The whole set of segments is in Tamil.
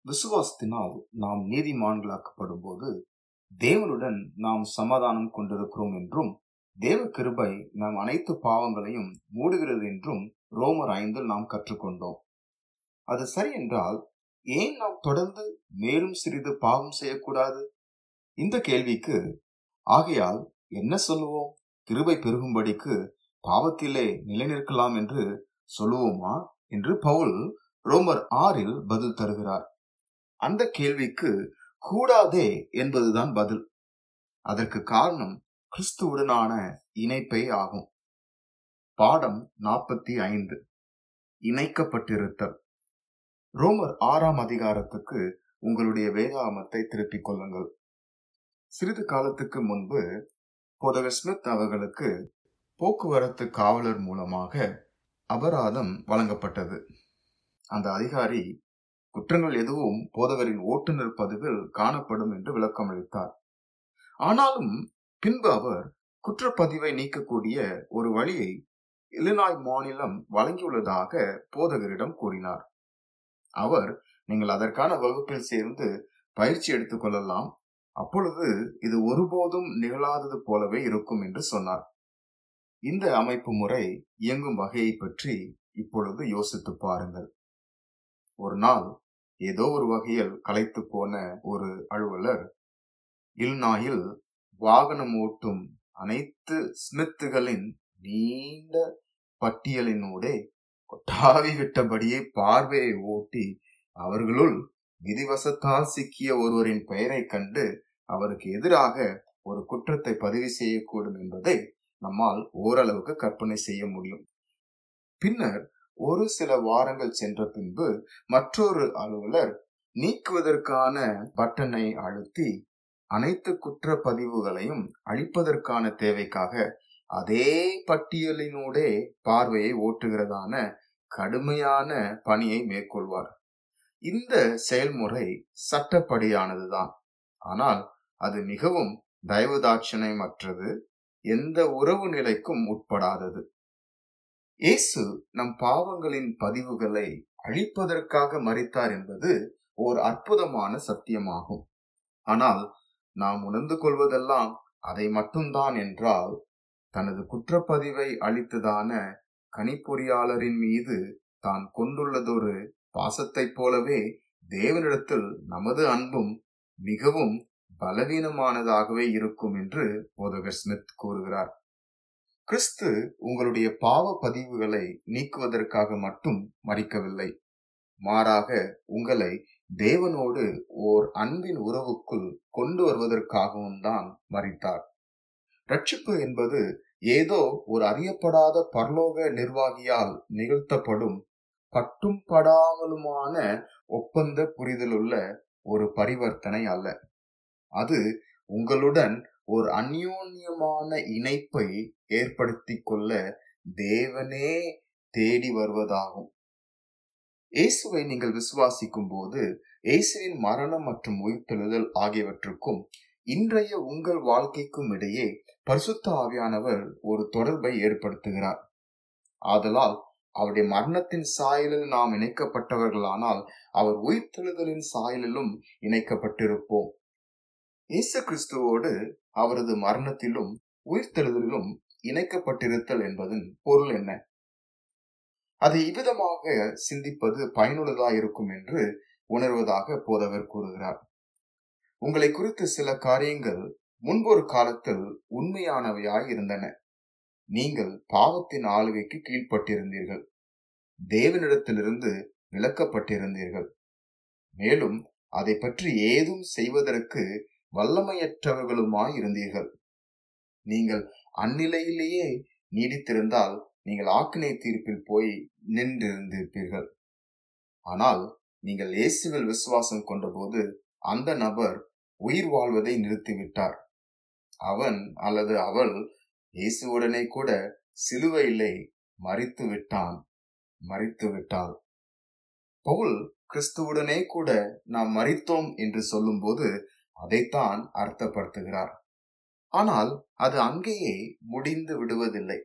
விசுவாசத்தினால் நாம் நீதிமான்களாக்கப்படும் போது தேவனுடன் நாம் சமாதானம் கொண்டிருக்கிறோம் என்றும் தேவ கிருபை நம் அனைத்து பாவங்களையும் மூடுகிறது என்றும் ரோமர் ஐந்தில் நாம் கற்றுக்கொண்டோம் அது சரி என்றால் ஏன் நாம் தொடர்ந்து மேலும் சிறிது பாவம் செய்யக்கூடாது இந்த கேள்விக்கு ஆகையால் என்ன சொல்லுவோம் கிருபை பெருகும்படிக்கு பாவத்திலே நிலைநிற்கலாம் என்று சொல்லுவோமா என்று பவுல் ரோமர் ஆறில் பதில் தருகிறார் அந்த கேள்விக்கு கூடாதே என்பதுதான் பதில் அதற்கு காரணம் கிறிஸ்துவுடனான இணைப்பே ஆகும் பாடம் நாற்பத்தி ஐந்து இணைக்கப்பட்டிருத்தல் ரோமர் ஆறாம் அதிகாரத்துக்கு உங்களுடைய வேதாகமத்தை திருப்பிக் கொள்ளுங்கள் சிறிது காலத்துக்கு முன்பு போதகர் ஸ்மித் அவர்களுக்கு போக்குவரத்து காவலர் மூலமாக அபராதம் வழங்கப்பட்டது அந்த அதிகாரி குற்றங்கள் எதுவும் போதகரின் ஓட்டுநர் பதிவில் காணப்படும் என்று விளக்கம் அளித்தார் ஆனாலும் பின்பு அவர் குற்றப்பதிவை நீக்கக்கூடிய ஒரு வழியை இலினாய் மாநிலம் வழங்கியுள்ளதாக போதகரிடம் கூறினார் அவர் நீங்கள் அதற்கான வகுப்பில் சேர்ந்து பயிற்சி எடுத்துக் கொள்ளலாம் அப்பொழுது இது ஒருபோதும் நிகழாதது போலவே இருக்கும் என்று சொன்னார் இந்த அமைப்பு முறை இயங்கும் வகையை பற்றி இப்பொழுது யோசித்து பாருங்கள் ஒரு நாள் ஏதோ ஒரு வகையில் களைத்து போன ஒரு அலுவலர் இல்நாயில் வாகனம் ஓட்டும் அனைத்து ஸ்மித்துகளின் நீண்ட பட்டியலினூடே கொட்டாவி விட்டபடியே பார்வையை ஓட்டி அவர்களுள் விதிவசத்தால் சிக்கிய ஒருவரின் பெயரை கண்டு அவருக்கு எதிராக ஒரு குற்றத்தை பதிவு செய்யக்கூடும் என்பதை நம்மால் ஓரளவுக்கு கற்பனை செய்ய முடியும் பின்னர் ஒரு சில வாரங்கள் சென்ற பின்பு மற்றொரு அலுவலர் நீக்குவதற்கான பட்டனை அழுத்தி அனைத்து குற்றப்பதிவுகளையும் அழிப்பதற்கான தேவைக்காக அதே பட்டியலினூடே பார்வையை ஓட்டுகிறதான கடுமையான பணியை மேற்கொள்வார் இந்த செயல்முறை சட்டப்படியானதுதான் ஆனால் அது மிகவும் தயவுதாட்சணையமற்றது எந்த உறவு நிலைக்கும் உட்படாதது இயேசு நம் பாவங்களின் பதிவுகளை அழிப்பதற்காக மறித்தார் என்பது ஓர் அற்புதமான சத்தியமாகும் ஆனால் நாம் உணர்ந்து கொள்வதெல்லாம் அதை மட்டும்தான் என்றால் தனது குற்றப்பதிவை அளித்ததான கணிப்பொறியாளரின் மீது தான் கொண்டுள்ளதொரு பாசத்தைப் போலவே தேவனிடத்தில் நமது அன்பும் மிகவும் பலவீனமானதாகவே இருக்கும் என்று போதகர் ஸ்மித் கூறுகிறார் கிறிஸ்து உங்களுடைய பாவ பதிவுகளை நீக்குவதற்காக மட்டும் மறிக்கவில்லை மாறாக உங்களை தேவனோடு ஓர் அன்பின் உறவுக்குள் கொண்டு வருவதற்காகவும் தான் மறித்தார் ரட்சிப்பு என்பது ஏதோ ஒரு அறியப்படாத பரலோக நிர்வாகியால் நிகழ்த்தப்படும் பட்டும் படாமலுமான ஒப்பந்த புரிதலுள்ள ஒரு பரிவர்த்தனை அல்ல அது உங்களுடன் ஒரு அந்யோன்யமான இணைப்பை ஏற்படுத்தி கொள்ள தேவனே தேடி வருவதாகும் இயேசுவை நீங்கள் விசுவாசிக்கும் போது இயேசுவின் மரணம் மற்றும் உயிர்த்தெழுதல் ஆகியவற்றுக்கும் இன்றைய உங்கள் வாழ்க்கைக்கும் இடையே பரிசுத்த ஆவியானவர் ஒரு தொடர்பை ஏற்படுத்துகிறார் ஆதலால் அவருடைய மரணத்தின் சாயலில் நாம் இணைக்கப்பட்டவர்களானால் அவர் உயிர்த்தெழுதலின் சாயலிலும் இணைக்கப்பட்டிருப்போம் இயேசு கிறிஸ்துவோடு அவரது மரணத்திலும் உயிர்த்தெழுதலிலும் இணைக்கப்பட்டிருத்தல் என்பதன் பொருள் என்ன அதை இவ்விதமாக சிந்திப்பது பயனுள்ளதாயிருக்கும் என்று உணர்வதாக போதவர் கூறுகிறார் உங்களை குறித்து சில காரியங்கள் முன்பொரு காலத்தில் உண்மையானவையாய் இருந்தன நீங்கள் பாவத்தின் ஆளுகைக்கு கீழ்ப்பட்டிருந்தீர்கள் தேவனிடத்திலிருந்து விலக்கப்பட்டிருந்தீர்கள் மேலும் அதை பற்றி ஏதும் செய்வதற்கு வல்லமையற்றவர்களுமாய் இருந்தீர்கள் நீங்கள் அந்நிலையிலேயே நீடித்திருந்தால் நீங்கள் ஆக்கினை தீர்ப்பில் போய் நின்றிருந்திருப்பீர்கள் ஆனால் நீங்கள் இயேசுவில் விசுவாசம் கொண்டபோது அந்த நபர் உயிர் வாழ்வதை நிறுத்திவிட்டார் அவன் அல்லது அவள் இயேசுவுடனே கூட சிலுவையிலே மறித்து விட்டான் மறித்து விட்டாள் பவுல் கிறிஸ்துவுடனே கூட நாம் மறித்தோம் என்று சொல்லும்போது அதைத்தான் அர்த்தப்படுத்துகிறார் ஆனால் அது அங்கேயே முடிந்து விடுவதில்லை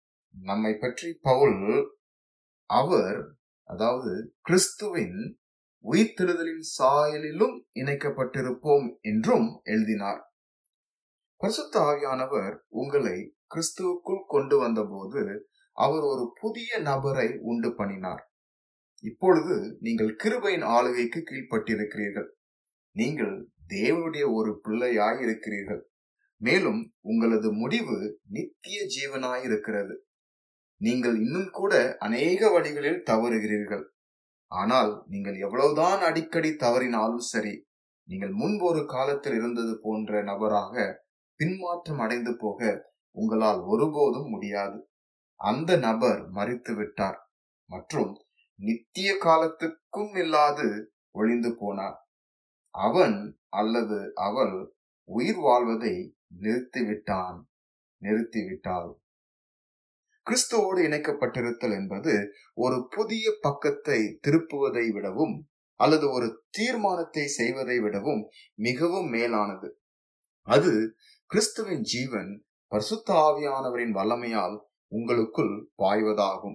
நம்மை பற்றி பவுல் அவர் அதாவது கிறிஸ்துவின் உயிர்த்தெழுதலின் சாயலிலும் இணைக்கப்பட்டிருப்போம் என்றும் எழுதினார் பரிசுத்த ஆவியானவர் உங்களை கிறிஸ்துவுக்குள் கொண்டு வந்தபோது அவர் ஒரு புதிய நபரை உண்டு பண்ணினார் இப்பொழுது நீங்கள் கிருபையின் ஆளுகைக்கு கீழ்ப்பட்டிருக்கிறீர்கள் நீங்கள் தேவனுடைய ஒரு பிள்ளையாய் இருக்கிறீர்கள் மேலும் உங்களது முடிவு நித்திய ஜீவனாய் இருக்கிறது நீங்கள் இன்னும் கூட அநேக வழிகளில் தவறுகிறீர்கள் ஆனால் நீங்கள் எவ்வளவுதான் அடிக்கடி தவறினாலும் சரி நீங்கள் முன்பு ஒரு காலத்தில் இருந்தது போன்ற நபராக பின்மாற்றம் அடைந்து போக உங்களால் ஒருபோதும் முடியாது அந்த நபர் மறித்து விட்டார் மற்றும் நித்திய காலத்துக்கும் இல்லாது ஒளிந்து போனார் அவன் அல்லது அவள் உயிர் வாழ்வதை நிறுத்திவிட்டான் நிறுத்திவிட்டாள் கிறிஸ்துவோடு இணைக்கப்பட்டிருத்தல் என்பது ஒரு புதிய பக்கத்தை திருப்புவதை விடவும் அல்லது ஒரு தீர்மானத்தை செய்வதை விடவும் மிகவும் மேலானது அது கிறிஸ்துவின் ஜீவன் பரிசுத்த ஆவியானவரின் வல்லமையால் உங்களுக்குள் பாய்வதாகும்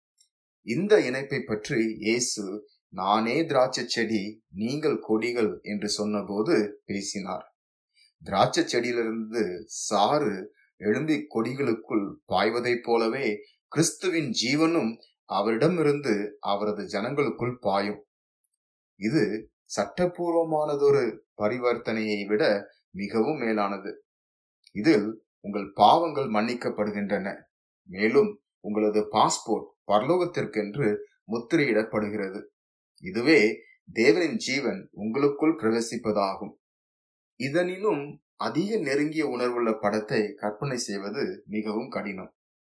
இந்த இணைப்பை பற்றி இயேசு நானே திராட்சை செடி நீங்கள் கொடிகள் என்று சொன்னபோது பேசினார் திராட்சை செடியிலிருந்து சாறு எழும்பி கொடிகளுக்குள் பாய்வதைப் போலவே கிறிஸ்துவின் ஜீவனும் அவரிடமிருந்து அவரது ஜனங்களுக்குள் பாயும் இது சட்டபூர்வமானதொரு பரிவர்த்தனையை விட மிகவும் மேலானது இதில் உங்கள் பாவங்கள் மன்னிக்கப்படுகின்றன மேலும் உங்களது பாஸ்போர்ட் பரலோகத்திற்கென்று முத்திரையிடப்படுகிறது இதுவே தேவனின் ஜீவன் உங்களுக்குள் பிரவேசிப்பதாகும் இதனினும் அதிக நெருங்கிய உணர்வுள்ள படத்தை கற்பனை செய்வது மிகவும் கடினம்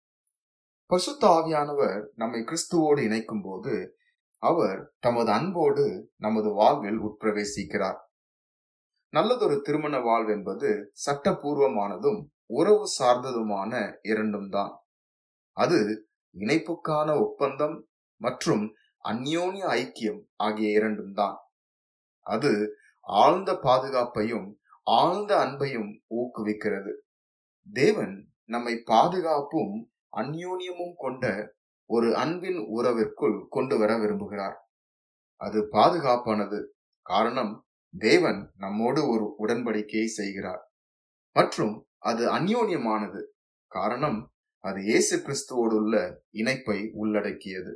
பசுத்த ஆவியானவர் நம்மை கிறிஸ்துவோடு இணைக்கும் போது அவர் தமது அன்போடு நமது வாழ்வில் உட்பிரவேசிக்கிறார் நல்லதொரு திருமண வாழ்வு என்பது சட்டபூர்வமானதும் உறவு சார்ந்ததுமான இரண்டும் தான் அது இணைப்புக்கான ஒப்பந்தம் மற்றும் அந்யோன்ய ஐக்கியம் ஆகிய இரண்டும் தான் அது ஆழ்ந்த பாதுகாப்பையும் ஆழ்ந்த அன்பையும் ஊக்குவிக்கிறது தேவன் நம்மை பாதுகாப்பும் அந்யோன்யமும் கொண்ட ஒரு அன்பின் உறவிற்குள் கொண்டு வர விரும்புகிறார் அது பாதுகாப்பானது காரணம் தேவன் நம்மோடு ஒரு உடன்படிக்கையை செய்கிறார் மற்றும் அது அந்யோன்யமானது காரணம் அது இயேசு கிறிஸ்துவோடு உள்ள இணைப்பை உள்ளடக்கியது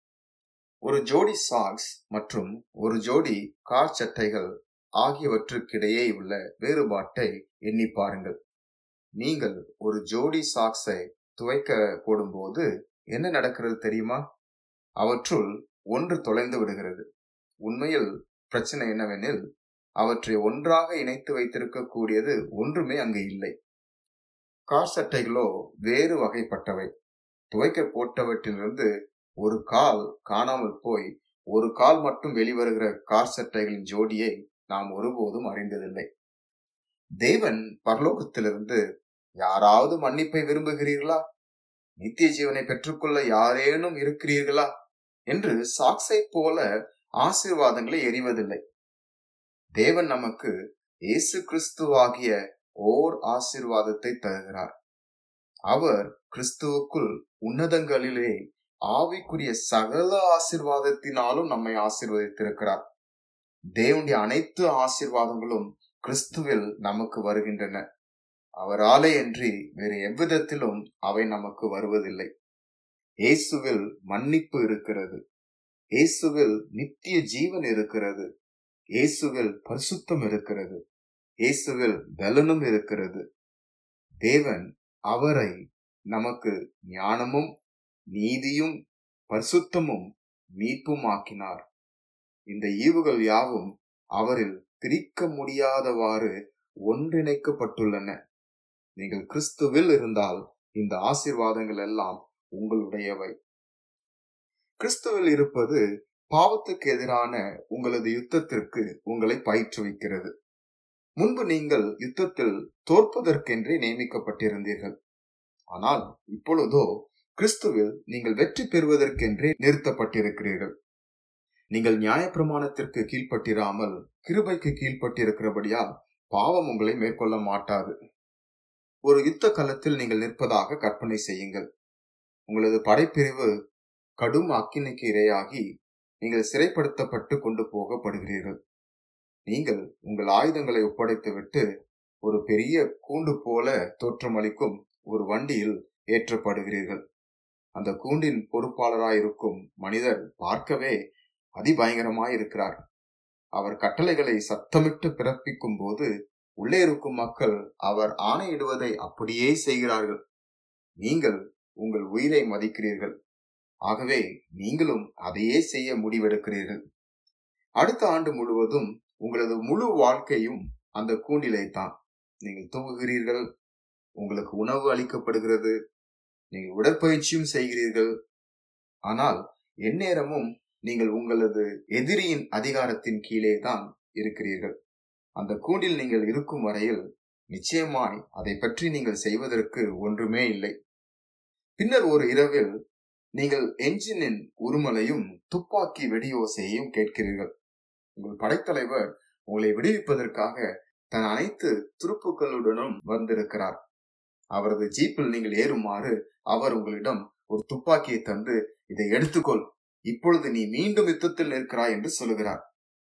ஒரு ஜோடி சாக்ஸ் மற்றும் ஒரு ஜோடி கார் சட்டைகள் ஆகியவற்றுக்கிடையே உள்ள வேறுபாட்டை எண்ணி பாருங்கள் நீங்கள் ஒரு ஜோடி சாக்ஸை துவைக்க போடும்போது என்ன நடக்கிறது தெரியுமா அவற்றுள் ஒன்று தொலைந்து விடுகிறது உண்மையில் பிரச்சனை என்னவெனில் அவற்றை ஒன்றாக இணைத்து வைத்திருக்க கூடியது ஒன்றுமே அங்கு இல்லை கார் சட்டைகளோ வேறு வகைப்பட்டவை துவைக்க போட்டவற்றிலிருந்து ஒரு கால் காணாமல் போய் ஒரு கால் மட்டும் வெளிவருகிற கார் சட்டைகளின் ஜோடியை நாம் ஒருபோதும் அறிந்ததில்லை தேவன் பரலோகத்திலிருந்து யாராவது மன்னிப்பை விரும்புகிறீர்களா நித்திய ஜீவனை பெற்றுக்கொள்ள யாரேனும் இருக்கிறீர்களா என்று சாக்ஸை போல ஆசீர்வாதங்களை எறிவதில்லை தேவன் நமக்கு இயேசு கிறிஸ்துவாகிய ஓர் ஆசீர்வாதத்தை தருகிறார் அவர் கிறிஸ்துவுக்குள் உன்னதங்களிலே ஆவிக்குரிய சகல ஆசிர்வாதத்தினாலும் நம்மை ஆசீர்வதித்திருக்கிறார் தேவனுடைய அனைத்து ஆசீர்வாதங்களும் கிறிஸ்துவில் நமக்கு வருகின்றன அவராலே அன்றி வேறு எவ்விதத்திலும் அவை நமக்கு வருவதில்லை இயேசுவில் மன்னிப்பு இருக்கிறது இயேசுவில் நித்திய ஜீவன் இருக்கிறது இயேசுவில் பரிசுத்தம் இருக்கிறது இயேசுவில் பலனும் இருக்கிறது தேவன் அவரை நமக்கு ஞானமும் நீதியும் பரிசுத்தமும் மீட்பும் ஆக்கினார் இந்த ஈவுகள் யாவும் அவரில் பிரிக்க முடியாதவாறு ஒன்றிணைக்கப்பட்டுள்ளன நீங்கள் கிறிஸ்துவில் இருந்தால் இந்த ஆசீர்வாதங்கள் எல்லாம் உங்களுடையவை கிறிஸ்துவில் இருப்பது பாவத்துக்கு எதிரான உங்களது யுத்தத்திற்கு உங்களை பயிற்றுவிக்கிறது முன்பு நீங்கள் யுத்தத்தில் தோற்பதற்கென்றே நியமிக்கப்பட்டிருந்தீர்கள் ஆனால் இப்பொழுதோ கிறிஸ்துவில் நீங்கள் வெற்றி பெறுவதற்கென்றே நிறுத்தப்பட்டிருக்கிறீர்கள் நீங்கள் நியாயப்பிரமாணத்திற்கு கீழ்ப்பட்டிராமல் கிருபைக்கு கீழ்ப்பட்டிருக்கிறபடியால் பாவம் உங்களை மேற்கொள்ள மாட்டாது ஒரு யுத்த களத்தில் நீங்கள் நிற்பதாக கற்பனை செய்யுங்கள் உங்களது படைப்பிரிவு கடும் அக்கினிக்கு இரையாகி நீங்கள் சிறைப்படுத்தப்பட்டு கொண்டு போகப்படுகிறீர்கள் நீங்கள் உங்கள் ஆயுதங்களை ஒப்படைத்துவிட்டு ஒரு பெரிய கூண்டு போல தோற்றமளிக்கும் ஒரு வண்டியில் ஏற்றப்படுகிறீர்கள் அந்த கூண்டின் பொறுப்பாளராயிருக்கும் மனிதர் பார்க்கவே அதிபயங்கரமாய் இருக்கிறார் அவர் கட்டளைகளை சத்தமிட்டு பிறப்பிக்கும் போது உள்ளே இருக்கும் மக்கள் அவர் ஆணையிடுவதை அப்படியே செய்கிறார்கள் நீங்கள் உங்கள் உயிரை மதிக்கிறீர்கள் ஆகவே நீங்களும் அதையே செய்ய முடிவெடுக்கிறீர்கள் அடுத்த ஆண்டு முழுவதும் உங்களது முழு வாழ்க்கையும் அந்த கூண்டிலே தான் நீங்கள் தூங்குகிறீர்கள் உங்களுக்கு உணவு அளிக்கப்படுகிறது நீங்கள் உடற்பயிற்சியும் செய்கிறீர்கள் ஆனால் எந்நேரமும் நீங்கள் உங்களது எதிரியின் அதிகாரத்தின் கீழே தான் இருக்கிறீர்கள் அந்த கூண்டில் நீங்கள் இருக்கும் வரையில் நிச்சயமாய் அதை பற்றி நீங்கள் செய்வதற்கு ஒன்றுமே இல்லை பின்னர் ஒரு இரவில் நீங்கள் என்ஜினின் உருமலையும் துப்பாக்கி வெடியோசையையும் கேட்கிறீர்கள் உங்கள் படைத்தலைவர் உங்களை விடுவிப்பதற்காக தன் அனைத்து துருப்புக்களுடனும் வந்திருக்கிறார் அவரது ஜீப்பில் நீங்கள் ஏறுமாறு அவர் உங்களிடம் ஒரு துப்பாக்கியை தந்து இதை எடுத்துக்கொள் இப்பொழுது நீ மீண்டும் யுத்தத்தில் நிற்கிறாய் என்று சொல்லுகிறார்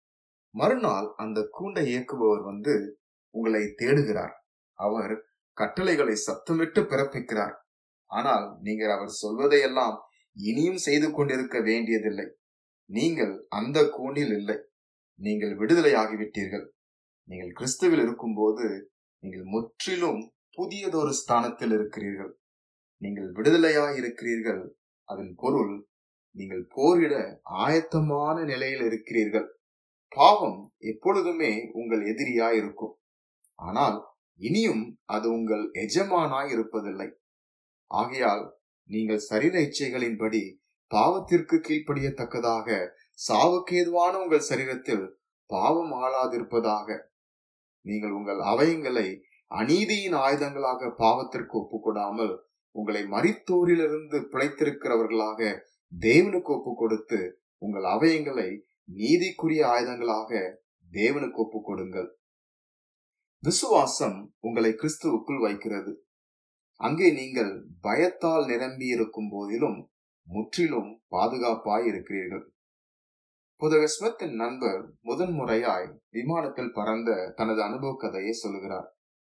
மறுநாள் அந்த கூண்டை இயக்குபவர் வந்து உங்களை தேடுகிறார் அவர் கட்டளைகளை சத்தமிட்டு பிறப்பிக்கிறார் ஆனால் நீங்கள் அவர் சொல்வதையெல்லாம் இனியும் செய்து கொண்டிருக்க வேண்டியதில்லை நீங்கள் அந்த கூண்டில் இல்லை நீங்கள் விடுதலையாகிவிட்டீர்கள் நீங்கள் கிறிஸ்துவில் இருக்கும்போது நீங்கள் முற்றிலும் புதியதொரு ஸ்தானத்தில் இருக்கிறீர்கள் நீங்கள் விடுதலையாய் இருக்கிறீர்கள் அதன் பொருள் நீங்கள் போரிட ஆயத்தமான நிலையில் இருக்கிறீர்கள் பாவம் எப்பொழுதுமே உங்கள் எதிரியாய் இருக்கும் ஆனால் இனியும் அது உங்கள் எஜமானாய் இருப்பதில்லை ஆகையால் நீங்கள் சரீர இச்சைகளின்படி பாவத்திற்கு கீழ்ப்படியத்தக்கதாக சாவுக்கேதுவான உங்கள் சரீரத்தில் பாவம் ஆளாதிருப்பதாக நீங்கள் உங்கள் அவயங்களை அநீதியின் ஆயுதங்களாக பாவத்திற்கு ஒப்புக்கொடாமல் உங்களை மரித்தோரிலிருந்து பிழைத்திருக்கிறவர்களாக தேவனுக்கு ஒப்பு கொடுத்து உங்கள் அவயங்களை நீதிக்குரிய ஆயுதங்களாக தேவனுக்கு ஒப்பு கொடுங்கள் விசுவாசம் உங்களை கிறிஸ்துவுக்குள் வைக்கிறது அங்கே நீங்கள் பயத்தால் நிரம்பி இருக்கும் போதிலும் முற்றிலும் பாதுகாப்பாய் இருக்கிறீர்கள் புதக ஸ்மித்தின் நண்பர் முதன்முறையாய் விமானத்தில் பறந்த தனது அனுபவ கதையை சொல்லுகிறார்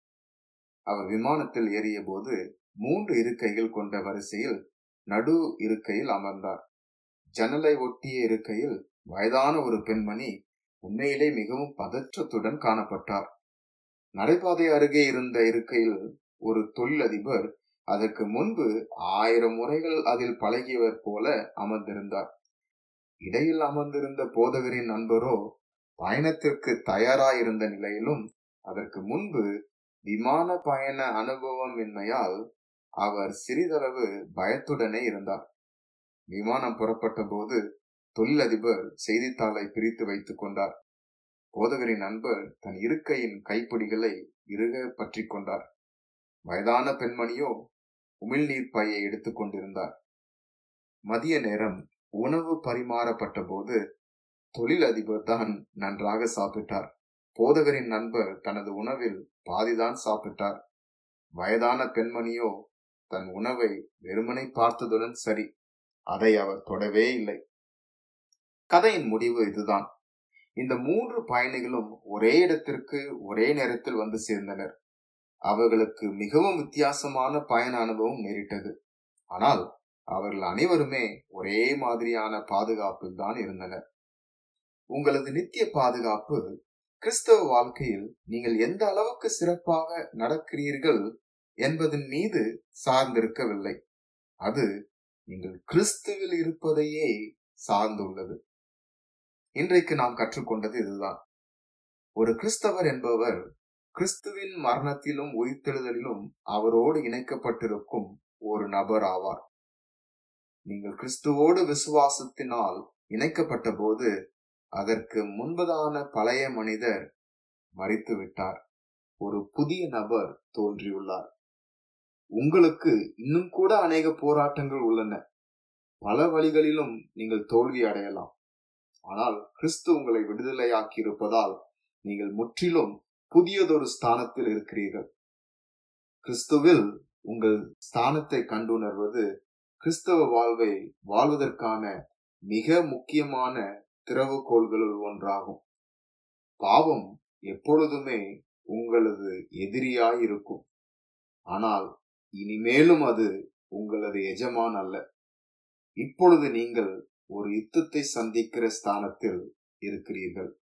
அவர் விமானத்தில் ஏறிய போது மூன்று இருக்கைகள் கொண்ட வரிசையில் நடு இருக்கையில் அமர்ந்தார் ஜன்னலை ஒட்டிய இருக்கையில் வயதான ஒரு பெண்மணி உண்மையிலே மிகவும் பதற்றத்துடன் காணப்பட்டார் நடைபாதை அருகே இருந்த இருக்கையில் ஒரு தொழிலதிபர் அதற்கு முன்பு ஆயிரம் முறைகள் அதில் பழகியவர் போல அமர்ந்திருந்தார் இடையில் அமர்ந்திருந்த போதகரின் நண்பரோ பயணத்திற்கு தயாராயிருந்த நிலையிலும் அதற்கு முன்பு விமான பயண அனுபவம் இன்மையால் அவர் சிறிதளவு பயத்துடனே இருந்தார் விமானம் புறப்பட்ட போது தொழிலதிபர் செய்தித்தாளை பிரித்து வைத்துக் கொண்டார் போதகரின் நண்பர் தன் இருக்கையின் கைப்பிடிகளை இறுக பற்றி கொண்டார் வயதான பெண்மணியோ உமிழ்நீர் பையை எடுத்துக் கொண்டிருந்தார் மதிய நேரம் உணவு பரிமாறப்பட்ட போது தொழிலதிபர் தான் நன்றாக சாப்பிட்டார் போதகரின் நண்பர் தனது உணவில் பாதிதான் சாப்பிட்டார் வயதான பெண்மணியோ தன் உணவை வெறுமனை பார்த்ததுடன் சரி அதை அவர் தொடவே இல்லை கதையின் முடிவு இதுதான் இந்த மூன்று பயணிகளும் ஒரே இடத்திற்கு ஒரே நேரத்தில் வந்து சேர்ந்தனர் அவர்களுக்கு மிகவும் வித்தியாசமான பயண அனுபவம் நேரிட்டது ஆனால் அவர்கள் அனைவருமே ஒரே மாதிரியான பாதுகாப்பில் தான் இருந்தனர் உங்களது நித்திய பாதுகாப்பு கிறிஸ்தவ வாழ்க்கையில் நீங்கள் எந்த அளவுக்கு சிறப்பாக நடக்கிறீர்கள் என்பதன் மீது சார்ந்திருக்கவில்லை அது நீங்கள் கிறிஸ்துவில் இருப்பதையே சார்ந்துள்ளது இன்றைக்கு நாம் கற்றுக்கொண்டது இதுதான் ஒரு கிறிஸ்தவர் என்பவர் கிறிஸ்துவின் மரணத்திலும் உயிர்த்தெழுதலிலும் அவரோடு இணைக்கப்பட்டிருக்கும் ஒரு நபர் ஆவார் நீங்கள் கிறிஸ்துவோடு விசுவாசத்தினால் இணைக்கப்பட்ட போது அதற்கு முன்பதான பழைய மனிதர் மறித்து விட்டார் ஒரு புதிய நபர் தோன்றியுள்ளார் உங்களுக்கு இன்னும் கூட அநேக போராட்டங்கள் உள்ளன பல வழிகளிலும் நீங்கள் தோல்வி அடையலாம் ஆனால் கிறிஸ்து உங்களை விடுதலையாக்கி இருப்பதால் நீங்கள் முற்றிலும் புதியதொரு ஸ்தானத்தில் இருக்கிறீர்கள் கிறிஸ்துவில் உங்கள் ஸ்தானத்தை கண்டுணர்வது கிறிஸ்தவ வாழ்வை வாழ்வதற்கான மிக முக்கியமான திறவுகோள்களுள் ஒன்றாகும் பாவம் எப்பொழுதுமே உங்களது எதிரியாயிருக்கும் ஆனால் இனிமேலும் அது உங்களது எஜமான் அல்ல இப்பொழுது நீங்கள் ஒரு யுத்தத்தை சந்திக்கிற ஸ்தானத்தில் இருக்கிறீர்கள்